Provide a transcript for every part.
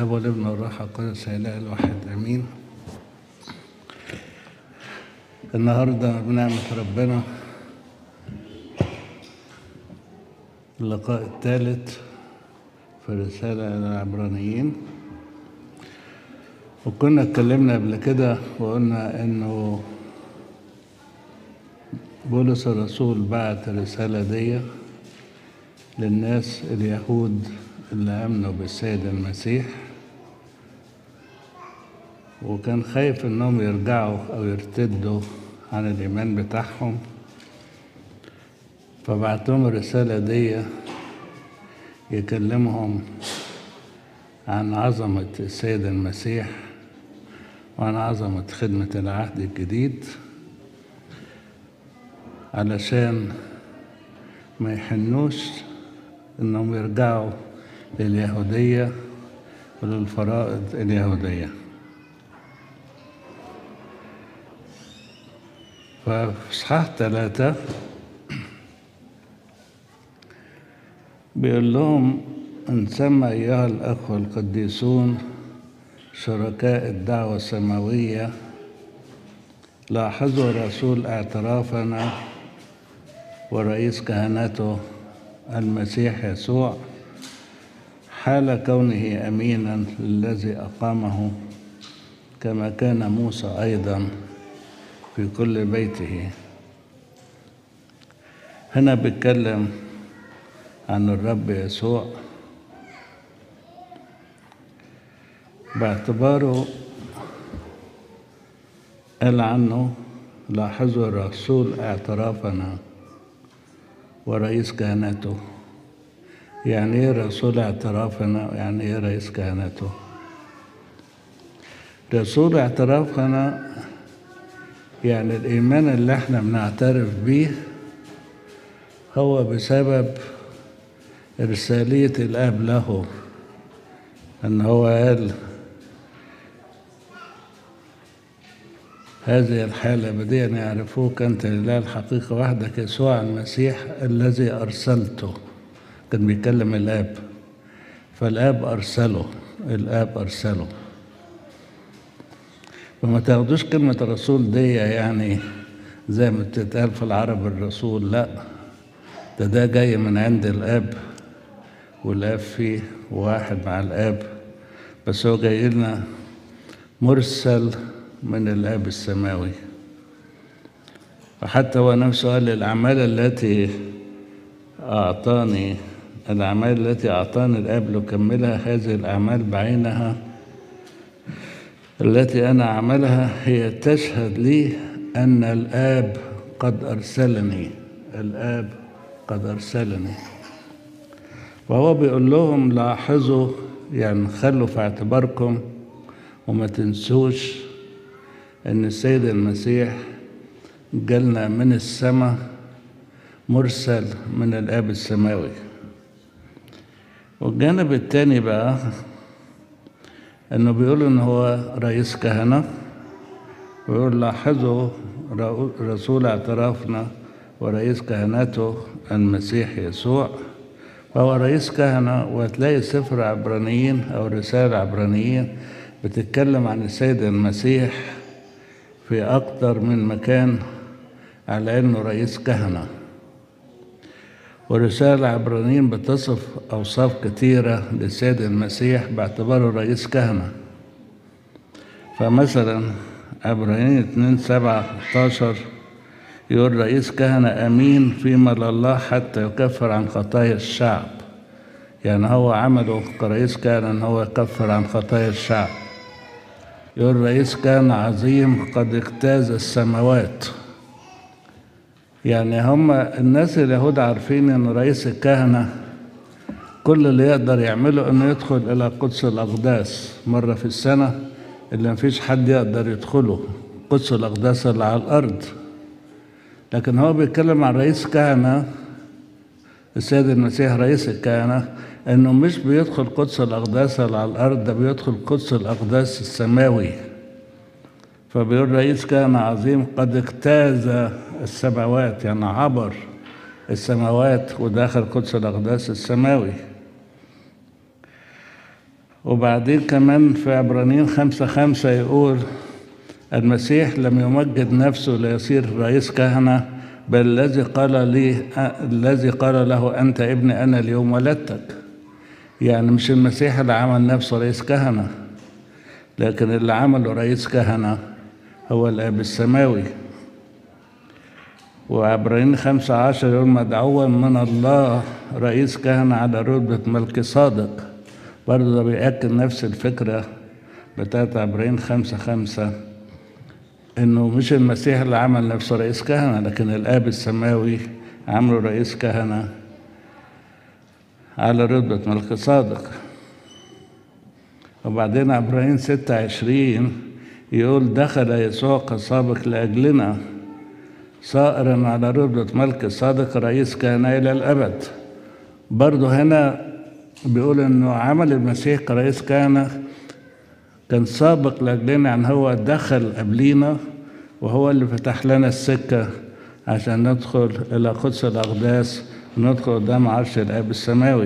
الاب والابن والروح القدس اله الواحد امين النهارده بنعمه ربنا اللقاء الثالث في رسالة إلى العبرانيين وكنا اتكلمنا قبل كده وقلنا إنه بولس الرسول بعت الرسالة دي للناس اليهود اللي آمنوا بالسيد المسيح وكان خايف إنهم يرجعوا أو يرتدوا عن الإيمان بتاعهم فبعتهم الرسالة دي يكلمهم عن عظمة السيد المسيح وعن عظمة خدمة العهد الجديد علشان ما يحنوش انهم يرجعوا لليهودية وللفرائض اليهودية ففي إصحاح ثلاثة بيقول لهم ان سمى ايها الاخوه القديسون شركاء الدعوه السماويه لاحظوا رسول اعترافنا ورئيس كهنته المسيح يسوع حال كونه امينا الذي اقامه كما كان موسى ايضا في كل بيته هنا بيتكلم عن الرب يسوع باعتباره قال عنه لاحظوا الرسول اعترافنا ورئيس كهنته يعني ايه رسول اعترافنا يعني ايه رئيس كهنته رسول اعترافنا يعني الايمان اللي احنا بنعترف بيه هو بسبب إرسالية الآب له أن هو قال هذه الحالة بديا يعرفوك أنت لله الحقيقة وحدك يسوع المسيح الذي أرسلته كان بيكلم الآب فالآب أرسله الآب أرسله وما تاخدوش كلمة الرسول دي يعني زي ما بتتقال في العرب الرسول لا ده ده جاي من عند الآب والآب فيه واحد مع الآب بس هو جاي لنا مرسل من الآب السماوي وحتى هو نفسه قال الأعمال التي أعطاني الأعمال التي أعطاني الآب لأكملها هذه الأعمال بعينها التي أنا أعملها هي تشهد لي أن الآب قد أرسلني الآب قد أرسلني وهو بيقول لهم لاحظوا يعني خلوا في اعتباركم وما تنسوش ان السيد المسيح جالنا من السماء مرسل من الاب السماوي والجانب الثاني بقى انه بيقول ان هو رئيس كهنه ويقول لاحظوا رسول اعترافنا ورئيس كهنته المسيح يسوع فهو رئيس كهنة وهتلاقي سفر عبرانيين أو رسالة عبرانيين بتتكلم عن السيد المسيح في أكتر من مكان على إنه رئيس كهنة ورسالة عبرانيين بتصف أوصاف كثيرة للسيد المسيح باعتباره رئيس كهنة فمثلا عبرانيين 2 17 يقول رئيس كهنة أمين فيما لله حتى يكفر عن خطايا الشعب يعني هو عمله كرئيس كهنة أن هو يكفر عن خطايا الشعب يقول رئيس كهنة عظيم قد اجتاز السماوات يعني هم الناس اليهود عارفين أن رئيس الكهنة كل اللي يقدر يعمله أنه يدخل إلى قدس الأقداس مرة في السنة اللي مفيش حد يقدر يدخله قدس الأقداس اللي على الأرض لكن هو بيتكلم عن رئيس كهنة السيد المسيح رئيس الكهنة انه مش بيدخل قدس الاقداس اللي على الارض ده بيدخل قدس الاقداس السماوي فبيقول رئيس كهنة عظيم قد اجتاز السماوات يعني عبر السماوات ودخل قدس الاقداس السماوي وبعدين كمان في عبرانيين خمسة خمسة يقول المسيح لم يمجد نفسه ليصير رئيس كهنة بل الذي قال لي الذي قال له أنت ابني أنا اليوم ولدتك يعني مش المسيح اللي عمل نفسه رئيس كهنة لكن اللي عمله رئيس كهنة هو الآب السماوي وعبرين خمسة عشر يقول مدعوا من الله رئيس كهنة على رتبة ملك صادق برضه ده بيأكد نفس الفكرة بتاعت عبرين خمسة خمسة إنه مش المسيح اللي عمل نفسه رئيس كهنة لكن الآب السماوي عمله رئيس كهنة على رتبة ملك صادق وبعدين عبرين ستة عشرين يقول دخل يسوع كسابق لأجلنا صائرا على رتبة ملك صادق رئيس كان إلى الأبد برضه هنا بيقول إنه عمل المسيح كرئيس كان كان سابق لأجلنا يعني هو دخل قبلينا وهو اللي فتح لنا السكة عشان ندخل إلى قدس الأقداس وندخل قدام عرش الآب السماوي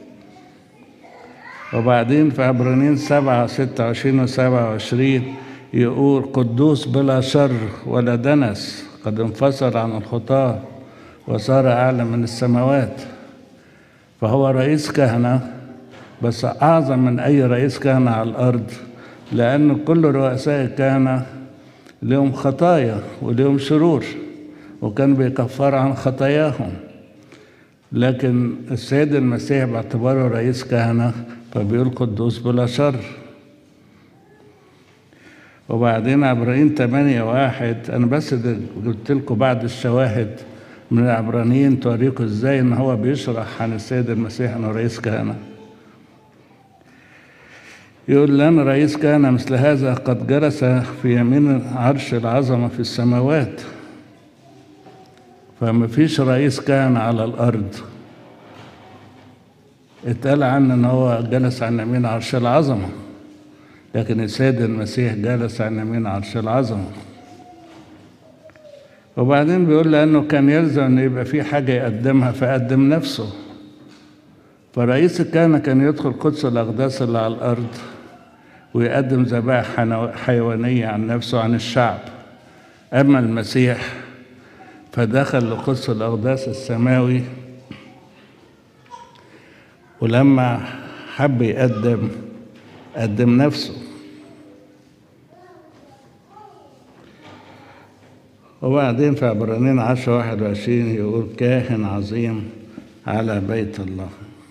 وبعدين في عبرانيين سبعة ستة وعشرين وسبعة وعشرين يقول قدوس بلا شر ولا دنس قد انفصل عن الخطاة وصار أعلى من السماوات فهو رئيس كهنة بس أعظم من أي رئيس كهنة على الأرض لأن كل رؤساء الكهنة لهم خطايا ولهم شرور وكان بيكفر عن خطاياهم لكن السيد المسيح باعتباره رئيس كهنة فبيقول قدوس بلا شر وبعدين عبرانيين 8 واحد أنا بس قلت لكم بعد الشواهد من العبرانيين توريكم ازاي ان هو بيشرح عن السيد المسيح انه رئيس كهنه يقول لنا رئيس كهنه مثل هذا قد جلس في يمين عرش العظمه في السماوات فما فيش رئيس كهنه على الارض اتقال عنه ان هو جلس عن يمين عرش العظمه لكن السيد المسيح جلس عن يمين عرش العظمه وبعدين بيقول لأنه كان يلزم أن يبقى في حاجة يقدمها فقدم نفسه فرئيس الكهنة كان يدخل قدس الأقداس اللي على الأرض ويقدم ذبائح حيوانية عن نفسه عن الشعب أما المسيح فدخل لقدس الأقداس السماوي ولما حب يقدم قدم نفسه وبعدين في عبرانيين عشرة واحد وعشرين يقول كاهن عظيم على بيت الله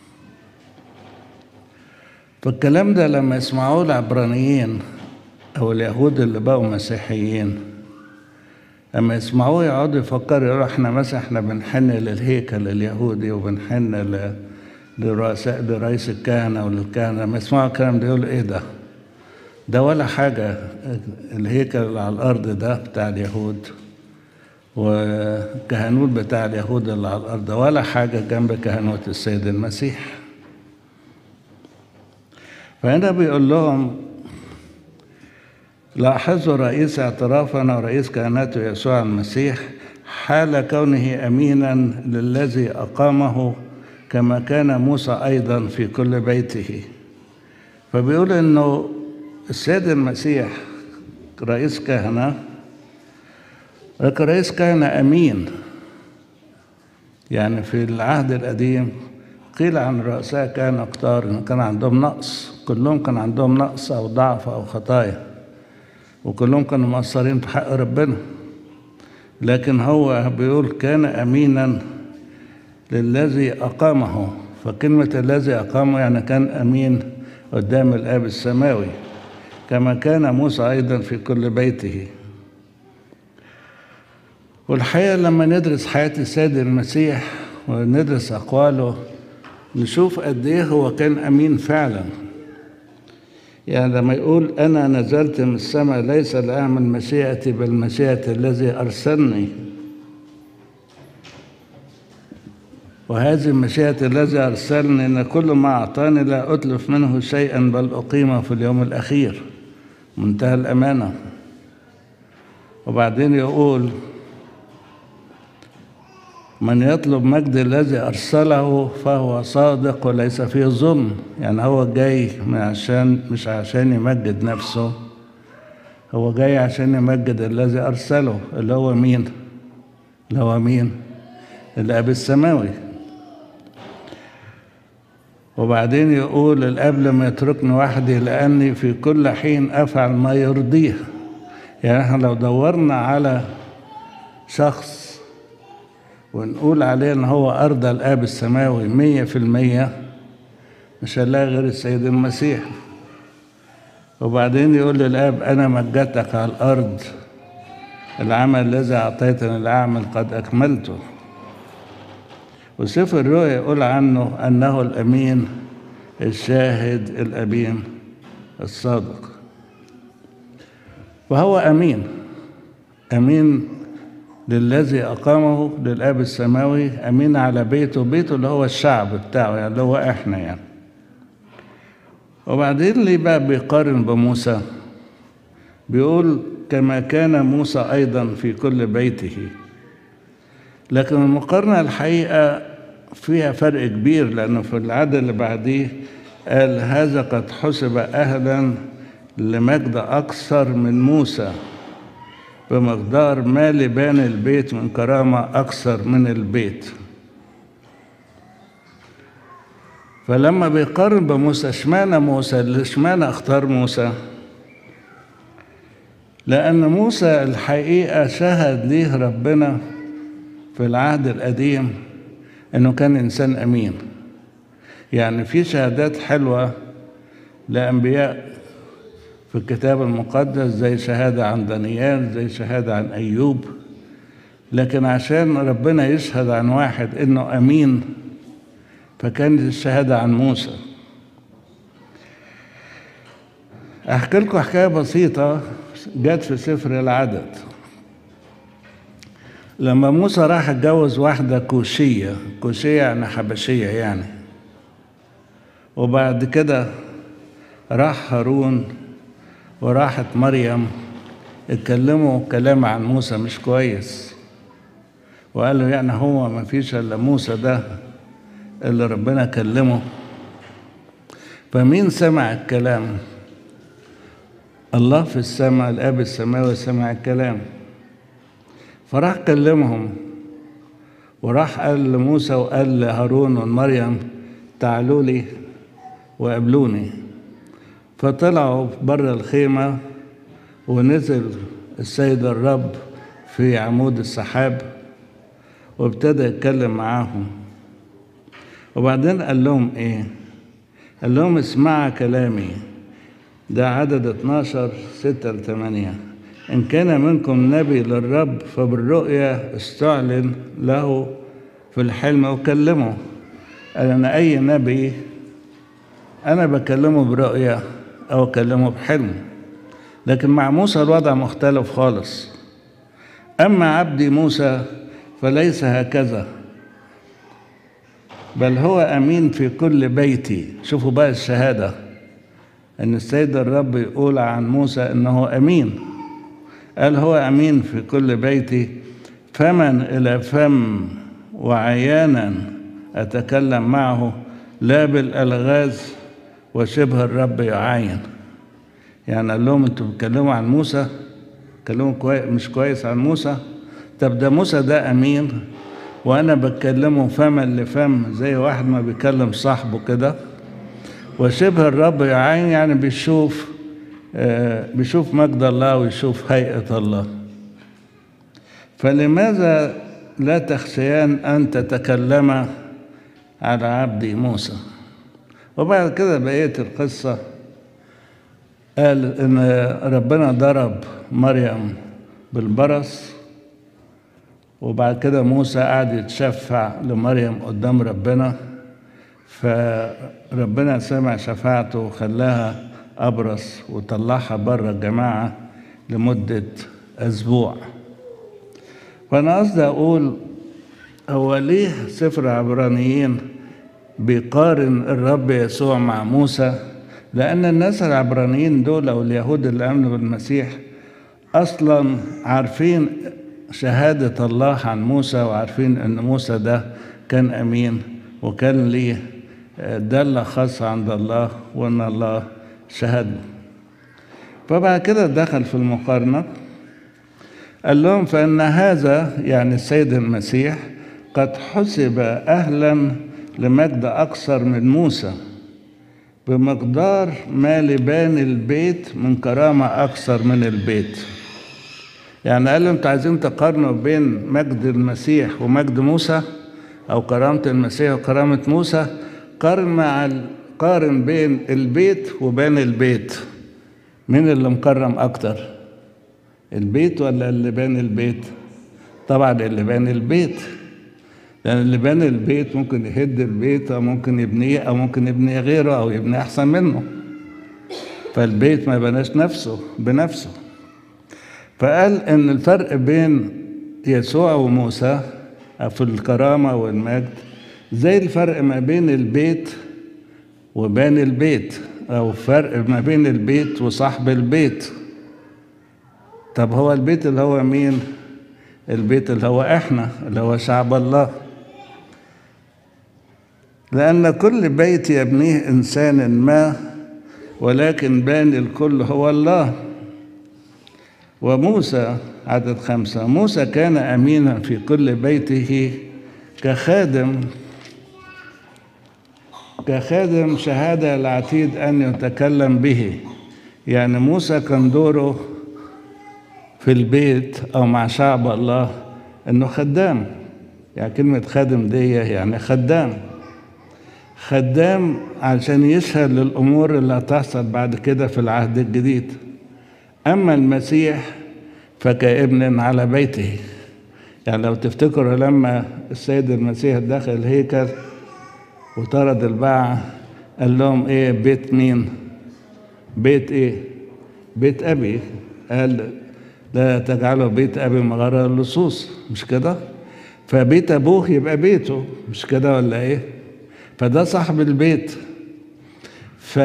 فالكلام ده لما يسمعوه العبرانيين أو اليهود اللي بقوا مسيحيين لما يسمعوه يقعدوا يفكروا يقولوا احنا مثلا احنا بنحن للهيكل اليهودي وبنحن ل... لرؤساء لرئيس الكهنة وللكهنة لما يسمعوا الكلام ده يقولوا ايه ده؟ ده ولا حاجة الهيكل اللي على الأرض ده بتاع اليهود والكهنوت بتاع اليهود اللي على الأرض ولا حاجة جنب كهنوت السيد المسيح فهنا بيقول لهم لاحظوا رئيس اعترافنا ورئيس كهنته يسوع المسيح حال كونه أمينا للذي أقامه كما كان موسى أيضا في كل بيته فبيقول إنه السيد المسيح رئيس كهنة لكن رئيس كهنة أمين يعني في العهد القديم قيل عن رؤساء كهنة كتار إن كان عندهم نقص كلهم كان عندهم نقص أو ضعف أو خطايا وكلهم كانوا مقصرين في حق ربنا لكن هو بيقول كان أمينا للذي أقامه فكلمة الذي أقامه يعني كان أمين قدام الآب السماوي كما كان موسى أيضا في كل بيته والحقيقة لما ندرس حياة السيد المسيح وندرس أقواله نشوف قد إيه هو كان أمين فعلا يعني لما يقول أنا نزلت من السماء ليس لأعمل مشيئتي بل مشيئة الذي أرسلني وهذه مشيئة الذي أرسلني أن كل ما أعطاني لا أتلف منه شيئا بل أقيمه في اليوم الأخير منتهى الأمانة وبعدين يقول من يطلب مجد الذي أرسله فهو صادق وليس فيه ظلم يعني هو جاي من عشان مش عشان يمجد نفسه هو جاي عشان يمجد الذي أرسله اللي هو مين اللي هو مين الأب السماوي وبعدين يقول الأب لم يتركني وحدي لأني في كل حين أفعل ما يرضيه يعني احنا لو دورنا على شخص ونقول عليه ان هو أرضى الآب السماوي مية في المية مش هنلاقي غير السيد المسيح وبعدين يقول للآب أنا مجدتك على الأرض العمل الذي أعطيتني الأعمل قد أكملته وسفر الرؤيا يقول عنه أنه الأمين الشاهد الأمين الصادق وهو أمين أمين للذي أقامه للآب السماوي أمين على بيته بيته اللي هو الشعب بتاعه يعني اللي هو إحنا يعني وبعدين ليه بقى بيقارن بموسى بيقول كما كان موسى أيضا في كل بيته لكن المقارنة الحقيقة فيها فرق كبير لأنه في العدد اللي بعديه قال هذا قد حسب أهلا لمجد أكثر من موسى بمقدار ما لبان البيت من كرامة أكثر من البيت فلما بيقارن بموسى اشمعنى موسى اشمعنى اختار موسى لأن موسى الحقيقة شهد ليه ربنا في العهد القديم انه كان انسان امين يعني في شهادات حلوه لانبياء في الكتاب المقدس زي شهاده عن دانيال زي شهاده عن ايوب لكن عشان ربنا يشهد عن واحد انه امين فكانت الشهاده عن موسى احكي لكم حكايه بسيطه جت في سفر العدد لما موسى راح اتجوز واحدة كوشية كوشية يعني حبشية يعني وبعد كده راح هارون وراحت مريم اتكلموا كلام عن موسى مش كويس وقالوا يعني هو ما فيش الا موسى ده اللي ربنا كلمه فمين سمع الكلام الله في السماء الاب السماوي سمع الكلام فراح كلمهم وراح قال لموسى وقال لهارون ومريم تعالوا لي وقابلوني فطلعوا بره الخيمة ونزل السيد الرب في عمود السحاب وابتدى يتكلم معاهم وبعدين قال لهم ايه قال لهم اسمعوا كلامي ده عدد 12 6 ل 8 إن كان منكم نبي للرب فبالرؤيا استعلن له في الحلم وكلمه قال أنا أي نبي أنا بكلمه برؤيا أو أكلمه بحلم لكن مع موسى الوضع مختلف خالص أما عبدي موسى فليس هكذا بل هو أمين في كل بيتي شوفوا بقى الشهادة أن السيد الرب يقول عن موسى أنه أمين قال هو أمين في كل بيتي فمن إلى فم وعيانا أتكلم معه لا بالألغاز وشبه الرب يعاين يعني قال لهم انتوا بتتكلموا عن موسى تكلموا كوي... مش كويس عن موسى طب ده موسى ده أمين وأنا بتكلمه فما لفم زي واحد ما بيكلم صاحبه كده وشبه الرب يعاين يعني بيشوف بيشوف مجد الله ويشوف هيئة الله فلماذا لا تخشيان أن تتكلم على عبدي موسى وبعد كده بقية القصة قال إن ربنا ضرب مريم بالبرص وبعد كده موسى قعد يتشفع لمريم قدام ربنا فربنا سمع شفاعته وخلاها أبرص وطلعها بره الجماعة لمدة أسبوع فأنا قصدي أقول هو ليه سفر عبرانيين بيقارن الرب يسوع مع موسى لأن الناس العبرانيين دول أو اليهود اللي آمنوا بالمسيح أصلا عارفين شهادة الله عن موسى وعارفين أن موسى ده كان أمين وكان ليه دالة خاصة عند الله وأن الله شهد له فبعد كده دخل في المقارنة قال لهم فإن هذا يعني السيد المسيح قد حسب أهلا لمجد أكثر من موسى بمقدار ما لبان البيت من كرامة أكثر من البيت يعني قال انتوا عايزين تقارنوا بين مجد المسيح ومجد موسى أو كرامة المسيح وكرامة موسى قارن مع قارن بين البيت وبين البيت مين اللي مكرم أكتر البيت ولا اللي بان البيت طبعا اللي بان البيت لأن اللي بان البيت ممكن يهد البيت أو ممكن يبنيه أو ممكن يبني غيره أو يبني أحسن منه فالبيت ما بناش نفسه بنفسه فقال إن الفرق بين يسوع وموسى في الكرامة والمجد زي الفرق ما بين البيت وبين البيت أو فرق ما بين البيت وصاحب البيت طب هو البيت اللي هو مين البيت اللي هو احنا اللي هو شعب الله لأن كل بيت يبنيه إنسان ما ولكن باني الكل هو الله وموسى عدد خمسة موسى كان أمينا في كل بيته كخادم كخادم شهادة العتيد أن يتكلم به يعني موسى كان دوره في البيت أو مع شعب الله إنه خدام يعني كلمة خادم دي يعني خدام خدام عشان يشهد للأمور اللي هتحصل بعد كده في العهد الجديد أما المسيح فكابن على بيته يعني لو تفتكروا لما السيد المسيح دخل الهيكل وطرد الباعة قال لهم ايه بيت مين بيت ايه بيت ابي قال لا تجعلوا بيت ابي مغارة اللصوص مش كده فبيت ابوه يبقى بيته مش كده ولا ايه فده صاحب البيت ف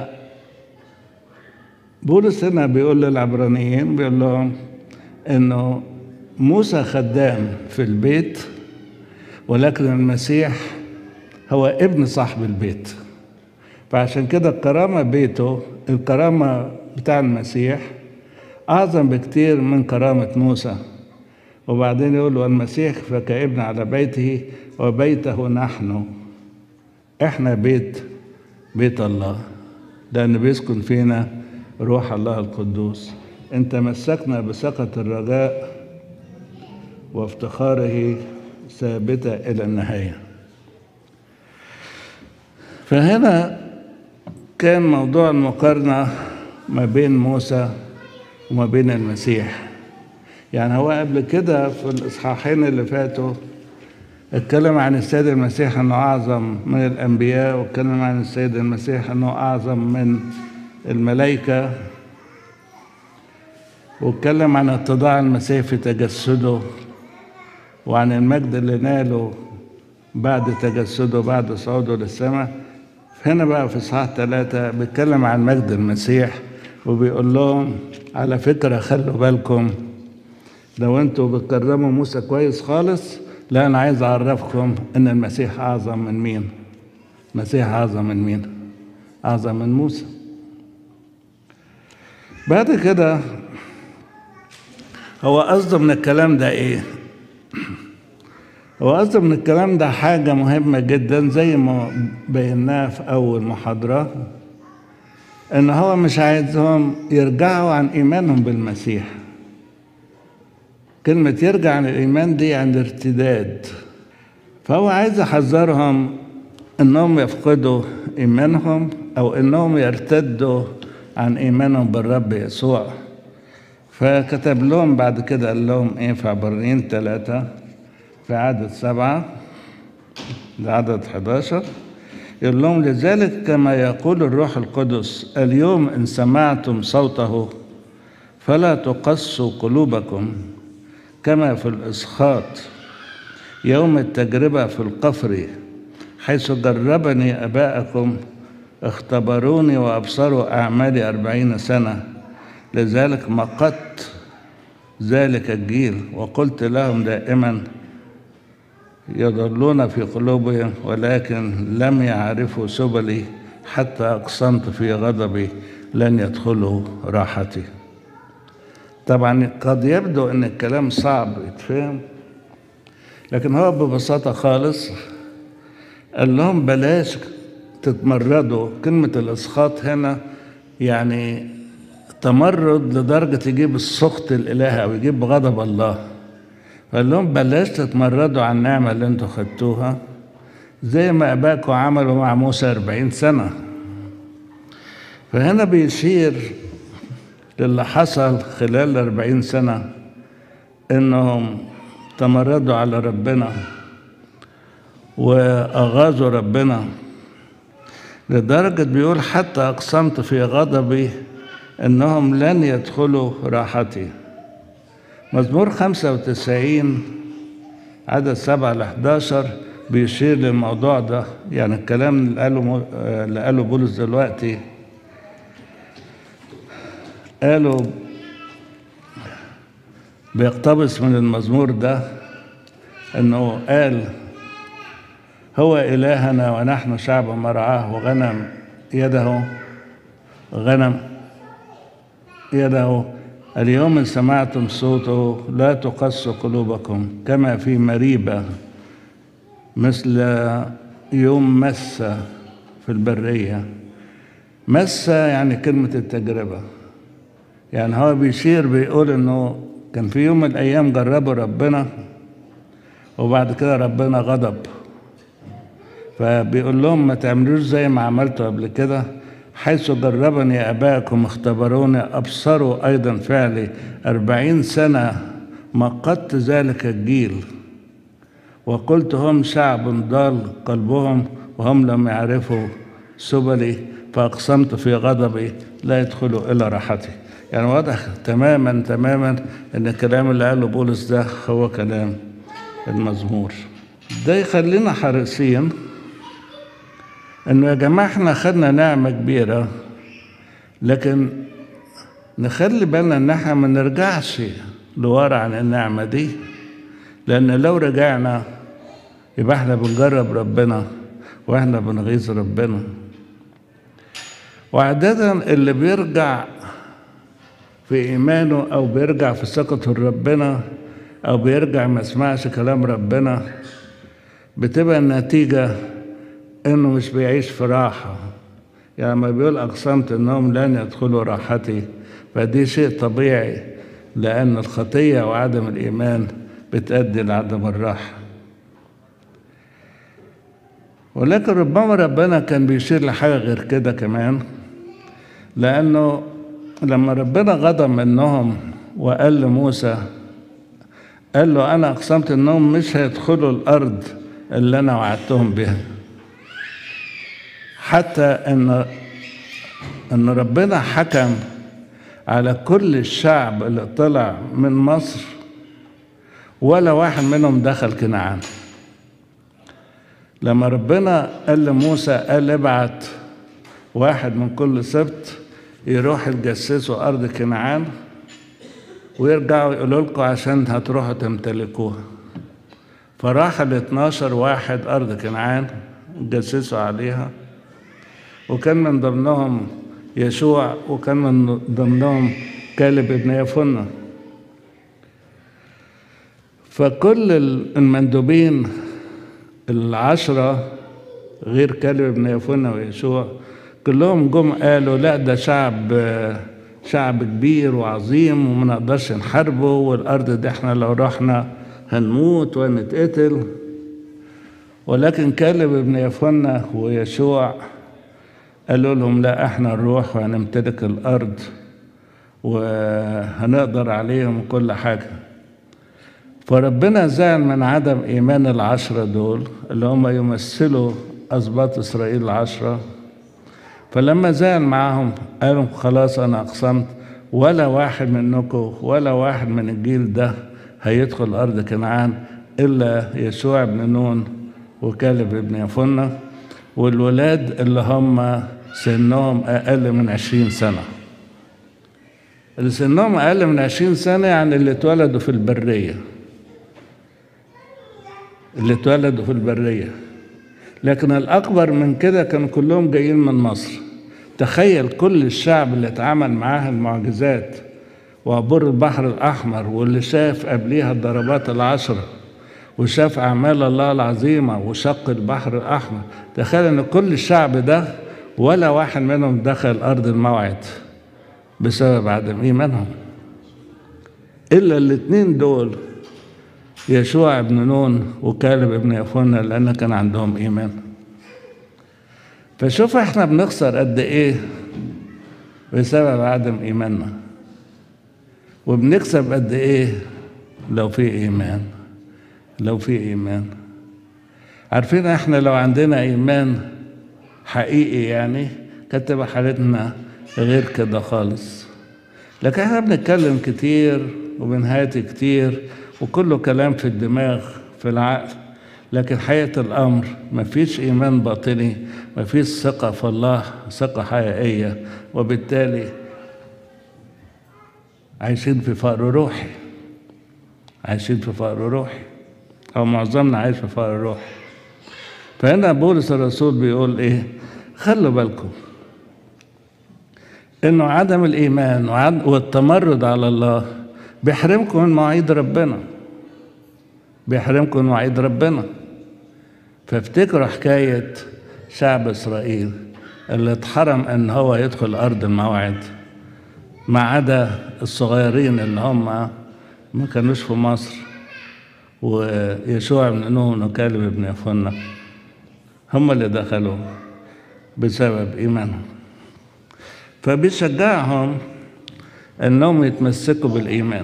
بولس هنا بيقول للعبرانيين بيقول لهم انه موسى خدام في البيت ولكن المسيح هو ابن صاحب البيت فعشان كده الكرامة بيته الكرامة بتاع المسيح أعظم بكتير من كرامة موسى وبعدين يقول والمسيح فكابن على بيته وبيته نحن احنا بيت بيت الله لأن بيسكن فينا روح الله القدوس إن تمسكنا بثقة الرجاء وافتخاره ثابتة إلى النهاية فهنا كان موضوع المقارنة ما بين موسى وما بين المسيح يعني هو قبل كده في الإصحاحين اللي فاتوا اتكلم عن السيد المسيح أنه أعظم من الأنبياء واتكلم عن السيد المسيح أنه أعظم من الملائكة واتكلم عن اتضاع المسيح في تجسده وعن المجد اللي ناله بعد تجسده بعد صعوده للسماء هنا بقى في إصحاح ثلاثة بيتكلم عن مجد المسيح وبيقول لهم على فكرة خلوا بالكم لو انتوا بتكرموا موسى كويس خالص لا أنا عايز أعرفكم إن المسيح أعظم من مين المسيح أعظم من مين أعظم من موسى بعد كده هو قصده من الكلام ده إيه هو قصده من الكلام ده حاجة مهمة جدا زي ما بيناها في أول محاضرة إن هو مش عايزهم يرجعوا عن إيمانهم بالمسيح كلمة يرجع عن الإيمان دي عن ارتداد فهو عايز يحذرهم إنهم يفقدوا إيمانهم أو إنهم يرتدوا عن إيمانهم بالرب يسوع فكتب لهم بعد كده قال لهم إيه في عبرانيين ثلاثة في عدد سبعة لعدد 11 يقول لهم لذلك كما يقول الروح القدس اليوم إن سمعتم صوته فلا تقسوا قلوبكم كما في الإسخاط يوم التجربة في القفر حيث جربني أباءكم اختبروني وأبصروا أعمالي أربعين سنة لذلك مقت ذلك الجيل وقلت لهم دائما يضلون في قلوبهم ولكن لم يعرفوا سبلي حتى أقسمت في غضبي لن يدخلوا راحتي طبعا قد يبدو أن الكلام صعب يتفهم لكن هو ببساطة خالص قال لهم بلاش تتمردوا كلمة الإسخاط هنا يعني تمرد لدرجة يجيب السخط الإلهي أو يجيب غضب الله قال لهم بلاش تتمردوا على النعمة اللي انتوا خدتوها زي ما أباكم عملوا مع موسى أربعين سنة فهنا بيشير للي حصل خلال أربعين سنة إنهم تمردوا على ربنا وأغاظوا ربنا لدرجة بيقول حتى أقسمت في غضبي إنهم لن يدخلوا راحتي مزمور 95 عدد 7 ل 11 بيشير للموضوع ده يعني الكلام اللي قاله اللي قاله بولس دلوقتي قالوا بيقتبس من المزمور ده انه قال هو الهنا ونحن شعب مرعاه وغنم يده غنم يده اليوم إن سمعتم صوته لا تقسوا قلوبكم كما في مريبة مثل يوم مسة في البرية مسة يعني كلمة التجربة يعني هو بيشير بيقول انه كان في يوم من الايام جربوا ربنا وبعد كده ربنا غضب فبيقول لهم ما تعملوش زي ما عملتوا قبل كده حيث جربني أباكم اختبروني أبصروا أيضا فعلي أربعين سنة مقدت ذلك الجيل وقلت هم شعب ضال قلبهم وهم لم يعرفوا سبلي فأقسمت في غضبي لا يدخلوا إلى راحتي يعني واضح تماما تماما ان الكلام اللي قاله بولس ده هو كلام المزمور ده يخلينا حريصين انه يا جماعه احنا خدنا نعمه كبيره لكن نخلي بالنا ان احنا ما نرجعش لورا عن النعمه دي لان لو رجعنا يبقى احنا بنجرب ربنا واحنا بنغيظ ربنا وعادة اللي بيرجع في إيمانه أو بيرجع في ثقته لربنا أو بيرجع ما يسمعش كلام ربنا بتبقى النتيجة إنه مش بيعيش في راحة يعني لما بيقول أقسمت إنهم لن يدخلوا راحتي فدي شيء طبيعي لأن الخطية وعدم الإيمان بتؤدي لعدم الراحة ولكن ربما ربنا كان بيشير لحاجة غير كده كمان لأنه لما ربنا غضب منهم وقال لموسى قال له أنا أقسمت إنهم مش هيدخلوا الأرض اللي أنا وعدتهم بها حتى إن إن ربنا حكم على كل الشعب اللي طلع من مصر ولا واحد منهم دخل كنعان لما ربنا قال لموسى قال ابعت واحد من كل سبت يروح يتجسسوا أرض كنعان ويرجعوا يقولوا لكم عشان هتروحوا تمتلكوها فراح ال 12 واحد أرض كنعان اتجسسوا عليها وكان من ضمنهم يشوع وكان من ضمنهم كالب ابن يفنة فكل المندوبين العشرة غير كالب ابن يفنة ويشوع كلهم جم قالوا لا ده شعب شعب كبير وعظيم وما نقدرش نحاربه والارض دي احنا لو رحنا هنموت ونتقتل ولكن كالب ابن يفنة ويشوع قالوا لهم لا احنا نروح وهنمتلك الارض وهنقدر عليهم كل حاجه فربنا زعل من عدم ايمان العشره دول اللي هم يمثلوا اسباط اسرائيل العشره فلما زعل معاهم قالوا خلاص انا اقسمت ولا واحد منكم ولا واحد من الجيل ده هيدخل ارض كنعان الا يشوع بن نون وكالب ابن يفنة والولاد اللي هم سنهم اقل من عشرين سنة اللي سنهم أقل من عشرين سنة يعني اللي اتولدوا في البرية اللي اتولدوا في البرية لكن الأكبر من كده كانوا كلهم جايين من مصر تخيل كل الشعب اللي اتعامل معاه المعجزات وعبور البحر الأحمر واللي شاف قبليها الضربات العشرة وشاف أعمال الله العظيمة وشق البحر الأحمر تخيل إن كل الشعب ده ولا واحد منهم دخل أرض الموعد بسبب عدم إيمانهم إلا الاتنين دول يشوع ابن نون وكالب ابن يفنة لأن كان عندهم إيمان فشوف احنا بنخسر قد إيه بسبب عدم إيماننا وبنكسب قد إيه لو في إيمان لو في إيمان عارفين احنا لو عندنا إيمان حقيقي يعني كانت تبقى حالتنا غير كده خالص لكن احنا بنتكلم كتير وبنهاتي كتير وكله كلام في الدماغ في العقل لكن حقيقة الأمر مفيش إيمان باطني مفيش ثقة في الله ثقة حقيقية وبالتالي عايشين في فقر روحي عايشين في فقر روحي أو معظمنا عايش في فقر روحي فهنا بولس الرسول بيقول إيه خلوا بالكم إنه عدم الإيمان والتمرد على الله بيحرمكم من مواعيد ربنا بيحرمكم من مواعيد ربنا فافتكروا حكاية شعب إسرائيل اللي اتحرم إن هو يدخل أرض الموعد ما عدا الصغيرين اللي هم ما كانوش في مصر ويشوع بن نون وكالب بن يفنة هم اللي دخلوا بسبب إيمانهم فبيشجعهم انهم يتمسكوا بالايمان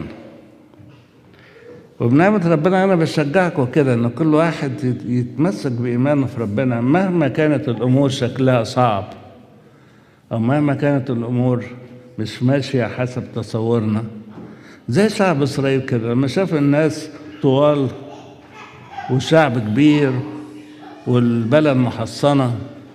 وبنعمة ربنا أنا بشجعكم كده إن كل واحد يتمسك بإيمانه في ربنا مهما كانت الأمور شكلها صعب أو مهما كانت الأمور مش ماشية حسب تصورنا زي شعب إسرائيل كده لما شاف الناس طوال وشعب كبير والبلد محصنة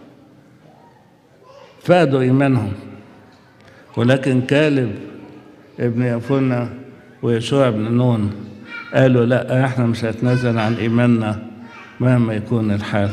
فادوا إيمانهم ولكن كالب ابن يفنة ويشوع بن نون قالوا لا احنا مش هنتنازل عن ايماننا مهما يكون الحال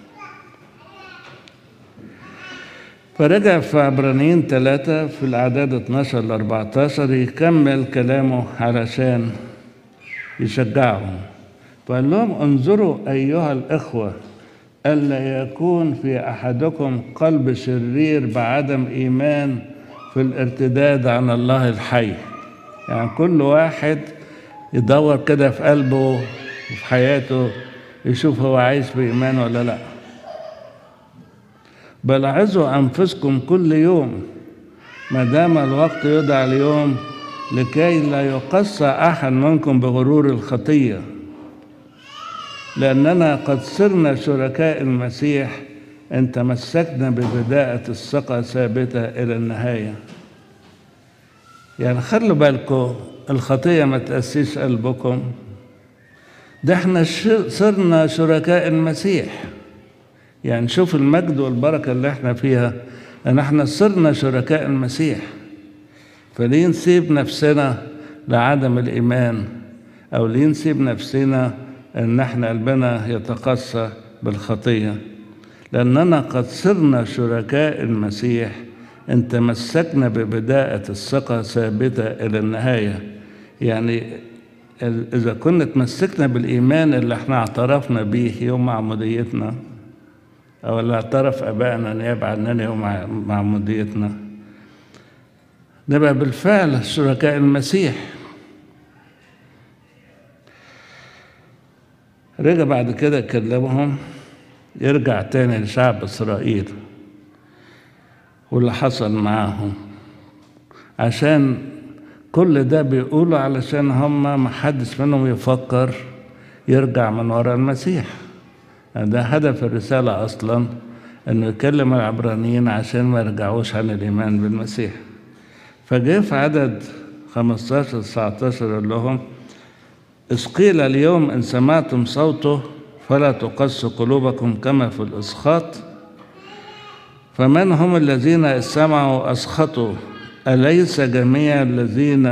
فرجع في عبرانيين ثلاثة في الأعداد 12 ل 14 يكمل كلامه علشان يشجعهم فقال لهم انظروا أيها الإخوة ألا يكون في أحدكم قلب شرير بعدم إيمان في الارتداد عن الله الحي يعني كل واحد يدور كده في قلبه وفي حياته يشوف هو عايش بإيمان ولا لا بل عزوا أنفسكم كل يوم ما دام الوقت يدعى اليوم لكي لا يقص أحد منكم بغرور الخطية لأننا قد صرنا شركاء المسيح إن تمسكنا ببداءة الثقة ثابتة إلى النهاية يعني خلوا بالكم الخطية ما تأسيش قلبكم ده احنا صرنا شركاء المسيح يعني شوف المجد والبركة اللي احنا فيها ان احنا صرنا شركاء المسيح فليه نسيب نفسنا لعدم الإيمان أو ليه نسيب نفسنا ان احنا قلبنا يتقسى بالخطيه لأننا قد صرنا شركاء المسيح إن تمسكنا ببداءة الثقة ثابتة إلى النهاية يعني إذا كنا تمسكنا بالإيمان اللي احنا اعترفنا به يوم معموديتنا أو اللي اعترف أبائنا نيابة عننا يوم معموديتنا نبقى بالفعل شركاء المسيح رجع بعد كده كلمهم يرجع تاني لشعب إسرائيل واللي حصل معاهم عشان كل ده بيقولوا علشان هم ما حدش منهم يفكر يرجع من وراء المسيح ده هدف الرسالة أصلا إنه يكلم العبرانيين عشان ما يرجعوش عن الإيمان بالمسيح فجاء في عدد 15 19 يقول لهم إذ قيل اليوم إن سمعتم صوته فلا تقسوا قلوبكم كما في الإسخاط فمن هم الذين سمعوا أسخطوا أليس جميع الذين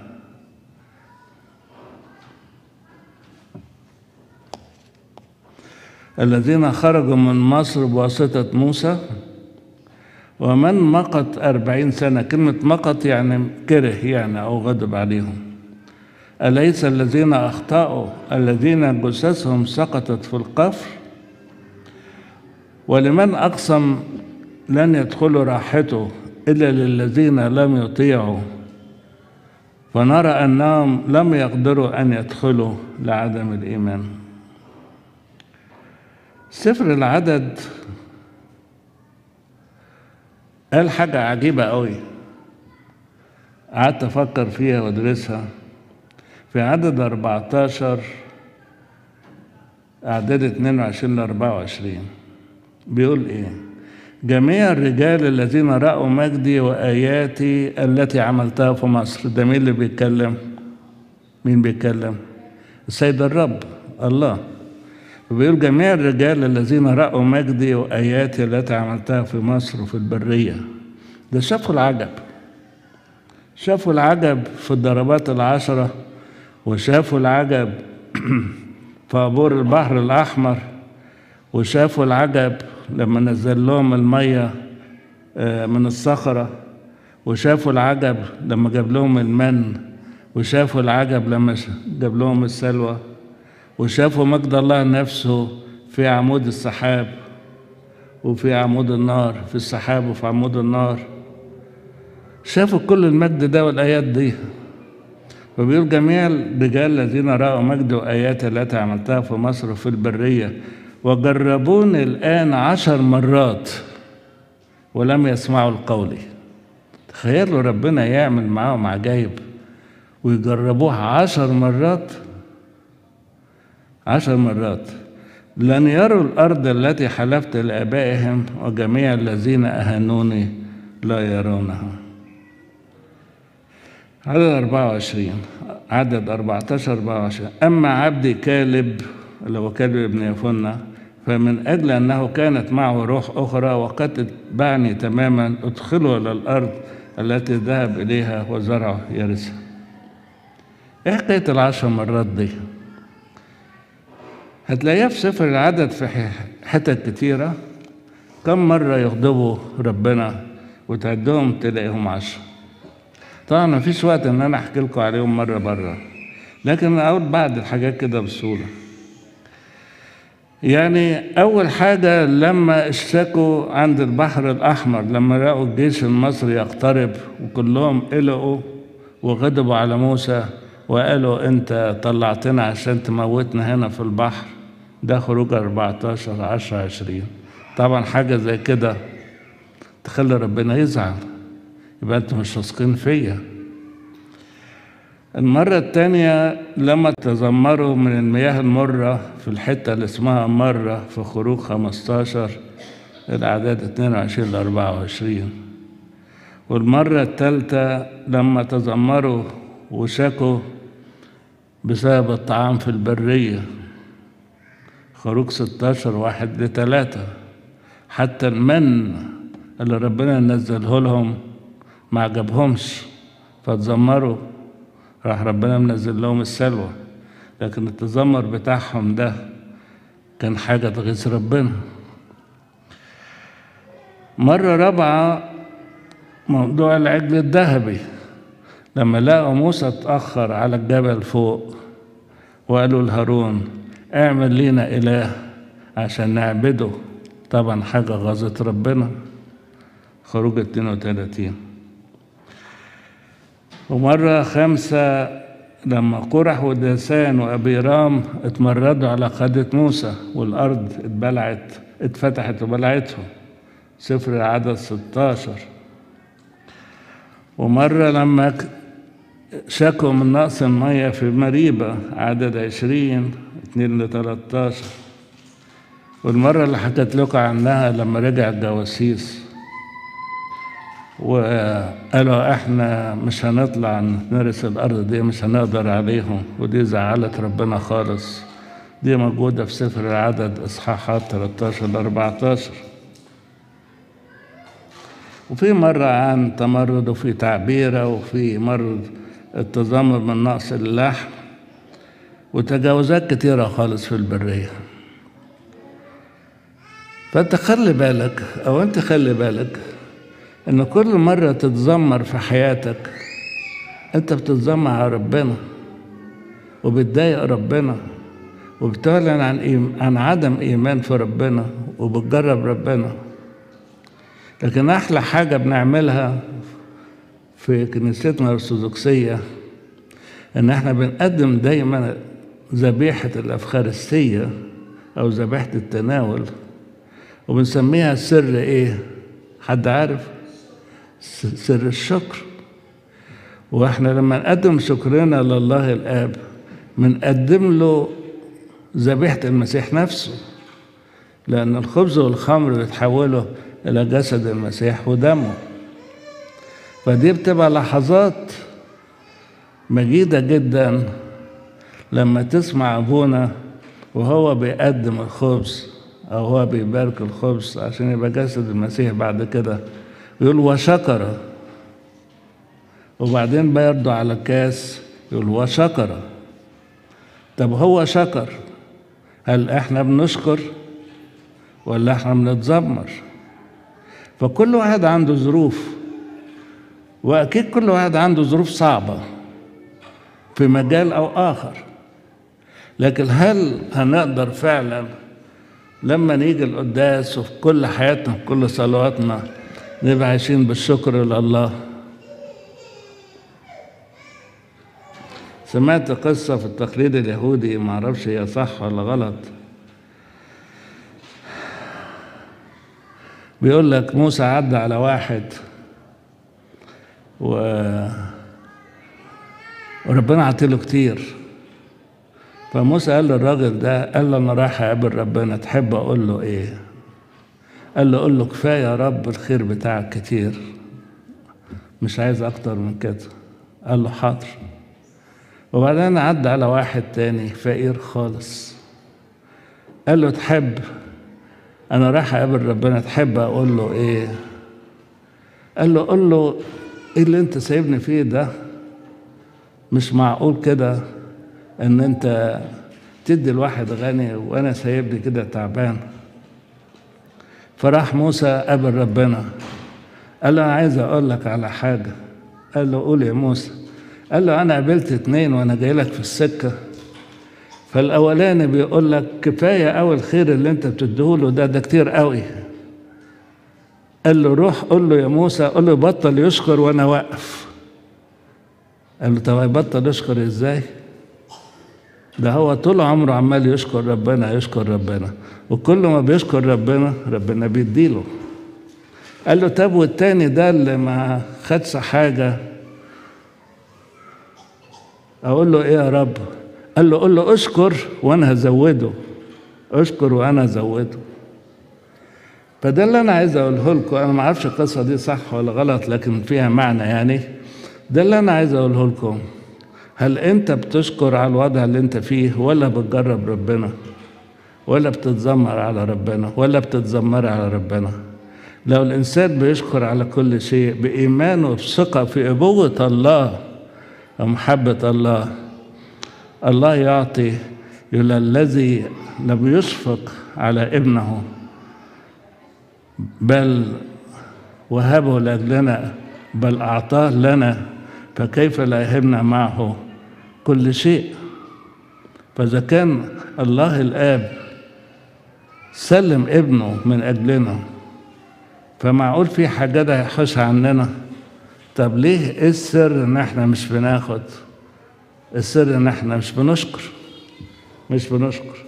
الذين خرجوا من مصر بواسطة موسى ومن مقت أربعين سنة كلمة مقت يعني كره يعني أو غضب عليهم أليس الذين أخطأوا الذين جثثهم سقطت في القفر ولمن أقسم لن يدخلوا راحته إلا للذين لم يطيعوا فنرى أنهم لم يقدروا أن يدخلوا لعدم الإيمان سفر العدد قال حاجة عجيبة قوي قعدت أفكر فيها وأدرسها في عدد 14 أعداد 22 ل 24 بيقول إيه؟ جميع الرجال الذين رأوا مجدي وآياتي التي عملتها في مصر ده مين اللي بيتكلم؟ مين بيتكلم؟ السيد الرب الله وبيقول جميع الرجال الذين رأوا مجدي وآياتي التي عملتها في مصر وفي البرية ده شافوا العجب شافوا العجب في الضربات العشرة وشافوا العجب في عبور البحر الأحمر وشافوا العجب لما نزل لهم المية من الصخرة وشافوا العجب لما جاب لهم المن وشافوا العجب لما جاب لهم السلوى وشافوا مجد الله نفسه في عمود السحاب وفي عمود النار في السحاب وفي عمود النار شافوا كل المجد ده والآيات دي وبيقول جميع الرجال الذين رأوا مجد وآيات التي عملتها في مصر وفي البرية وجربوني الآن عشر مرات ولم يسمعوا القول تخيلوا ربنا يعمل معاهم عجايب ويجربوها عشر مرات عشر مرات لن يروا الأرض التي حلفت لآبائهم وجميع الذين أهانوني لا يرونها عدد 24 عدد 14 24 أما عبدي كالب اللي هو كالب ابن يفنة فمن أجل أنه كانت معه روح أخرى وقد اتبعني تماما أدخله إلى الأرض التي ذهب إليها وزرعه يرثها إيه حكاية العشر مرات دي؟ هتلاقيها في سفر العدد في حتت كتيرة كم مرة يغضبوا ربنا وتعدهم تلاقيهم عشرة طبعا مفيش وقت ان انا احكي لكم عليهم مرة برة لكن اقول بعض الحاجات كده بسهولة يعني اول حاجة لما اشتكوا عند البحر الاحمر لما لقوا الجيش المصري يقترب وكلهم قلقوا وغضبوا على موسى وقالوا انت طلعتنا عشان تموتنا هنا في البحر ده خروج 14 10 20 طبعا حاجة زي كده تخلي ربنا يزعل يبقى انتوا مش واثقين فيا المرة التانية لما تذمروا من المياه المرة في الحتة اللي اسمها مرة في خروج 15 الأعداد 22 ل 24 والمرة التالتة لما تذمروا وشكوا بسبب الطعام في البرية خروج 16 واحد لثلاثة حتى المن اللي ربنا نزله لهم ما عجبهمش فتذمروا راح ربنا منزل لهم السلوى لكن التذمر بتاعهم ده كان حاجة تغيظ ربنا مرة رابعة موضوع العجل الذهبي لما لقوا موسى اتأخر على الجبل فوق وقالوا لهارون اعمل لينا إله عشان نعبده طبعا حاجة غاظت ربنا خروج 32 ومرة خمسة لما قرح ودسان وأبيرام اتمردوا على قادة موسى والأرض اتبلعت اتفتحت وبلعتهم سفر العدد 16 ومرة لما شكوا من نقص المية في مريبة عدد عشرين اتنين لتلاتاشر والمرة اللي حكيت لكم عنها لما رجع الجواسيس وقالوا احنا مش هنطلع نرث الارض دي مش هنقدر عليهم ودي زعلت ربنا خالص دي موجودة في سفر العدد اصحاحات 13 ل 14 وفي مرة عن تمرد وفي تعبيرة وفي مرض التذمر من نقص اللحم وتجاوزات كتيرة خالص في البرية فأنت خلي بالك أو أنت خلي بالك إن كل مرة تتذمر في حياتك أنت بتتذمر على ربنا وبتضايق ربنا وبتعلن عن إيم... عن عدم إيمان في ربنا وبتجرب ربنا لكن أحلى حاجة بنعملها في كنيستنا الأرثوذكسية إن إحنا بنقدم دايما ذبيحة الأفخارستية أو ذبيحة التناول وبنسميها سر إيه؟ حد عارف؟ سر الشكر وإحنا لما نقدم شكرنا لله الآب بنقدم له ذبيحة المسيح نفسه لأن الخبز والخمر بيتحولوا إلى جسد المسيح ودمه فدي بتبقى لحظات مجيدة جدا لما تسمع أبونا وهو بيقدم الخبز أو هو بيبارك الخبز عشان يبقى جسد المسيح بعد كده يقول وشكر وبعدين بيرضوا على الكاس يقول وشكر طب هو شكر هل احنا بنشكر ولا احنا بنتذمر فكل واحد عنده ظروف واكيد كل واحد عنده ظروف صعبه في مجال او اخر لكن هل هنقدر فعلا لما نيجي القداس وفي كل حياتنا في كل صلواتنا نبقى عايشين بالشكر لله سمعت قصة في التقليد اليهودي ما اعرفش هي صح ولا غلط بيقول لك موسى عدى على واحد و وربنا عطيله كتير فموسى قال للراجل ده قال له انا رايح اقابل ربنا تحب اقول له ايه قال له قول له كفايه يا رب الخير بتاعك كتير مش عايز اكتر من كده قال له حاضر وبعدين عدى على واحد تاني فقير خالص قال له تحب انا رايح اقابل ربنا تحب اقول له ايه قال له قول له ايه اللي انت سايبني فيه ده مش معقول كده ان انت تدي الواحد غني وانا سايبني كده تعبان فراح موسى قابل ربنا قال له انا عايز اقول لك على حاجه قال له قول يا موسى قال له انا قابلت اتنين وانا جاي لك في السكه فالاولاني بيقول لك كفايه قوي الخير اللي انت بتديهوله ده ده كتير قوي قال له روح قول له يا موسى قول له بطل يشكر وانا واقف قال له طب يبطل يشكر ازاي ده هو طول عمره عمال يشكر ربنا يشكر ربنا وكل ما بيشكر ربنا ربنا بيديله قال له طب والتاني ده اللي ما خدش حاجه اقول له ايه يا رب قال له قول له اشكر وانا هزوده اشكر وانا هزوده فده اللي انا عايز اقوله لكم انا ما اعرفش القصه دي صح ولا غلط لكن فيها معنى يعني ده اللي انا عايز اقوله لكم هل انت بتشكر على الوضع اللي انت فيه ولا بتجرب ربنا ولا بتتذمر على ربنا ولا بتتذمر على ربنا لو الانسان بيشكر على كل شيء بايمانه وبثقه في ابوه الله ومحبه الله الله يعطي يقول الذي لم يشفق على ابنه بل وهبه لاجلنا بل اعطاه لنا فكيف لا يهبنا معه كل شيء فاذا كان الله الاب سلم ابنه من اجلنا فمعقول في حاجات هيحوش عننا طب ليه ايه السر ان احنا مش بناخد السر ان احنا مش بنشكر مش بنشكر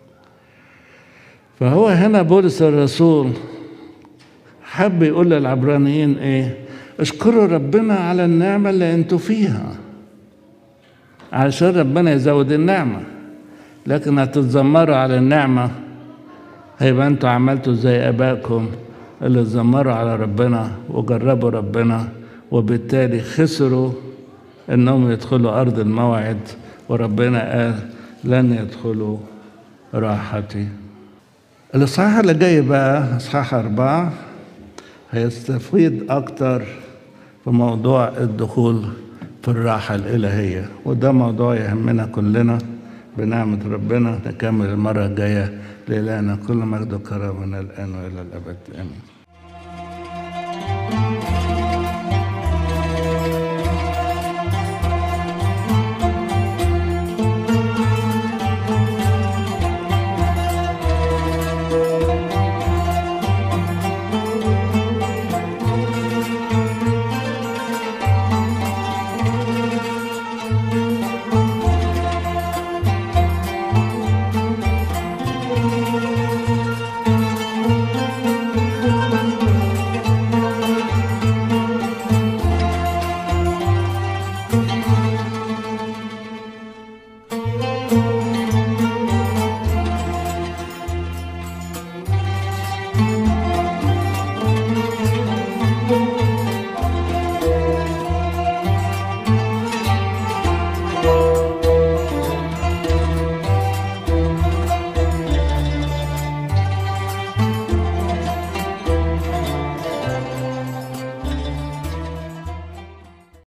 فهو هنا بولس الرسول حب يقول للعبرانيين ايه اشكروا ربنا على النعمة اللي انتوا فيها علشان ربنا يزود النعمة لكن هتتذمروا على النعمة هيبقى انتوا عملتوا زي ابائكم اللي اتذمروا على ربنا وجربوا ربنا وبالتالي خسروا انهم يدخلوا ارض الموعد وربنا قال لن يدخلوا راحتي الاصحاح اللي جاي بقى اصحاح اربعه هيستفيد أكتر في موضوع الدخول في الراحة الإلهية وده موضوع يهمنا كلنا بنعمة ربنا نكمل المرة الجاية لإلهنا كل مجد وكرم من الآن وإلى الأبد آمين